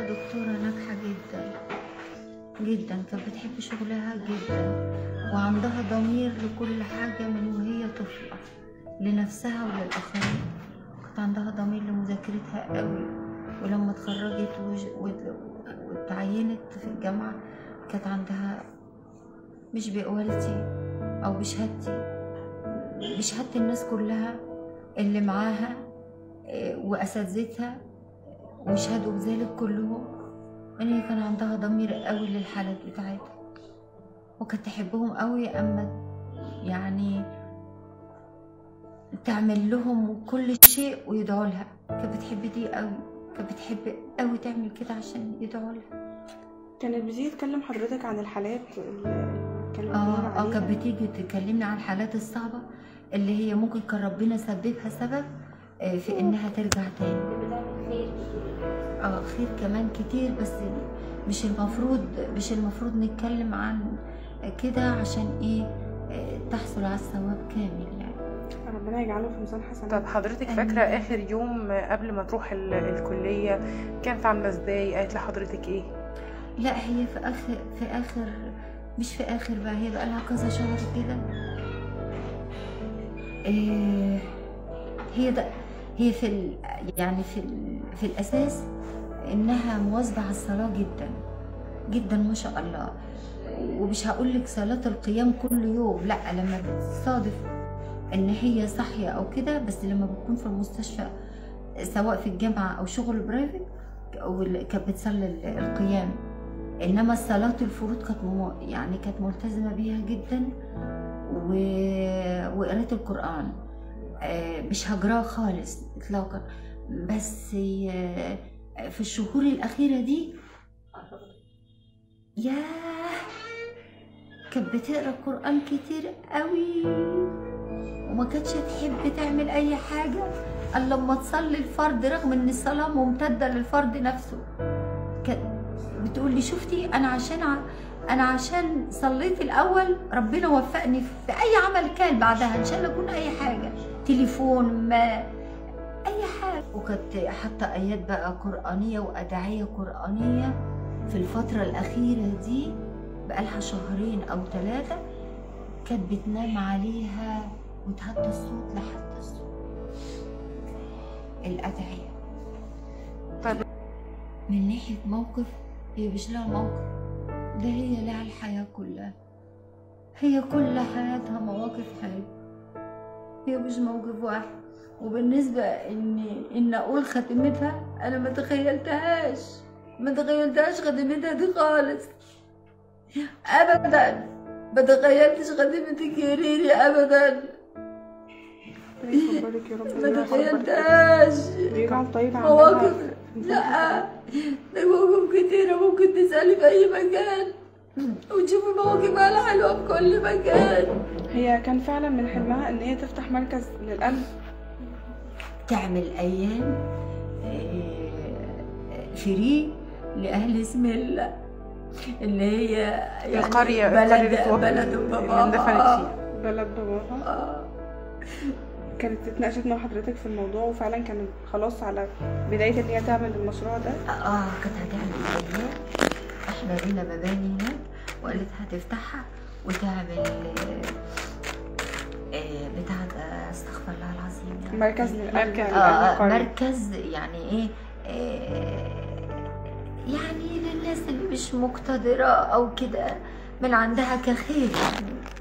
دكتورة ناجحة جدا جدا كانت بتحب شغلها جدا وعندها ضمير لكل حاجة من وهي طفلة لنفسها وللآخرين كانت عندها ضمير لمذاكرتها قوي ولما اتخرجت وج- وت- واتعينت في الجامعة كانت عندها مش بقوالتي أو بشهادتي بشهادة الناس كلها اللي معاها آه، وأساتذتها ويشهدوا بذلك كلهم ان هي كان عندها ضمير قوي للحالات بتاعتها وكانت تحبهم قوي اما يعني تعمل لهم كل شيء ويدعوا لها كانت بتحب دي قوي كانت بتحب قوي تعمل كده عشان يدعوا لها كانت بتيجي تكلم حضرتك عن الحالات اللي كانوا بيدوروا اه اه عليها؟ كانت بتيجي تكلمنا عن الحالات الصعبة اللي هي ممكن كان ربنا سببها سبب آه، في انها ترجع تاني اه خير كمان كتير بس مش المفروض مش المفروض نتكلم عن كده عشان ايه آه، تحصل على الثواب كامل يعني ربنا يجعله في ميزان حسنات طب حضرتك فاكرة آخر يوم قبل ما تروح ال- الكلية كانت عاملة ازاي؟ قالت لحضرتك ايه؟ لا هي في اخر في اخر مش في اخر بقى هي بقى لها كذا شهر كده آه، هي ده هي في ال يعني في ال في الاساس انها مواظبه على الصلاه جدا جدا ما شاء الله ومش هقول لك صلاه القيام كل يوم لا لما بتصادف ان هي صاحيه او كده بس لما بتكون في المستشفى سواء في الجامعه او شغل برايفت أو- كانت بتصلي ال- القيام انما الصلاه الفروض كانت مو- يعني كانت ملتزمه بيها جدا و... وقرايه القران آه، مش هجراه خالص اطلاقا بس آه، في الشهور الاخيره دي ياه كانت بتقرا قران كتير قوي وما كانتش تحب تعمل اي حاجه الا لما تصلي الفرض رغم ان الصلاه ممتده للفرض نفسه كانت بتقول لي شفتي انا عشان ع... انا عشان صليت الاول ربنا وفقني في اي عمل كان بعدها ان شاء الله يكون اي حاجه تليفون ما اي حاجه وكانت حاطه ايات بقى قرانيه وادعيه قرانيه في الفتره الاخيره دي بقالها شهرين او ثلاثه كانت بتنام عليها وتهدى الصوت لحد الصوت الادعيه طب من ناحيه موقف هي مش لها موقف ده هي لها الحياه كلها هي كل حياتها مواقف حلوه هي مش موقف واحد وبالنسبة إن إن أقول خاتمتها أنا ما تخيلتهاش ما تخيلتهاش خاتمتها دي خالص أبدا ما تخيلتش خاتمتك يا ريري أبدا ربنا يكبرك يا رب ما ويرحمك. تخيلتهاش ويجعل طيب عملها مواقف في- لا ده مواقف كتيرة ممكن تسألي في أي مكان وتشوفي مواقف على حلوة في كل مكان هي كان فعلا من حلمها ان هي تفتح مركز للقلب تعمل ايام آه، فري لاهل اسم الله اللي هي يعني القرية بلد القرية اللي بلد اللي باباها اندفنت فيها بلد باباها آه. كانت اتناقشت مع حضرتك في الموضوع وفعلا كانت خلاص على بداية ان هي تعمل المشروع ده اه كانت هتعمل ايام احنا لينا مباني هناك وقالت هتفتحها وتعمل آه، آه، بتاع ده استغفر الله العظيم يعني. مركز للقلب مركز. آه، آه، القرية. مركز يعني ايه آه، يعني للناس اللي مش مقتدرة او كده من عندها كخير يعني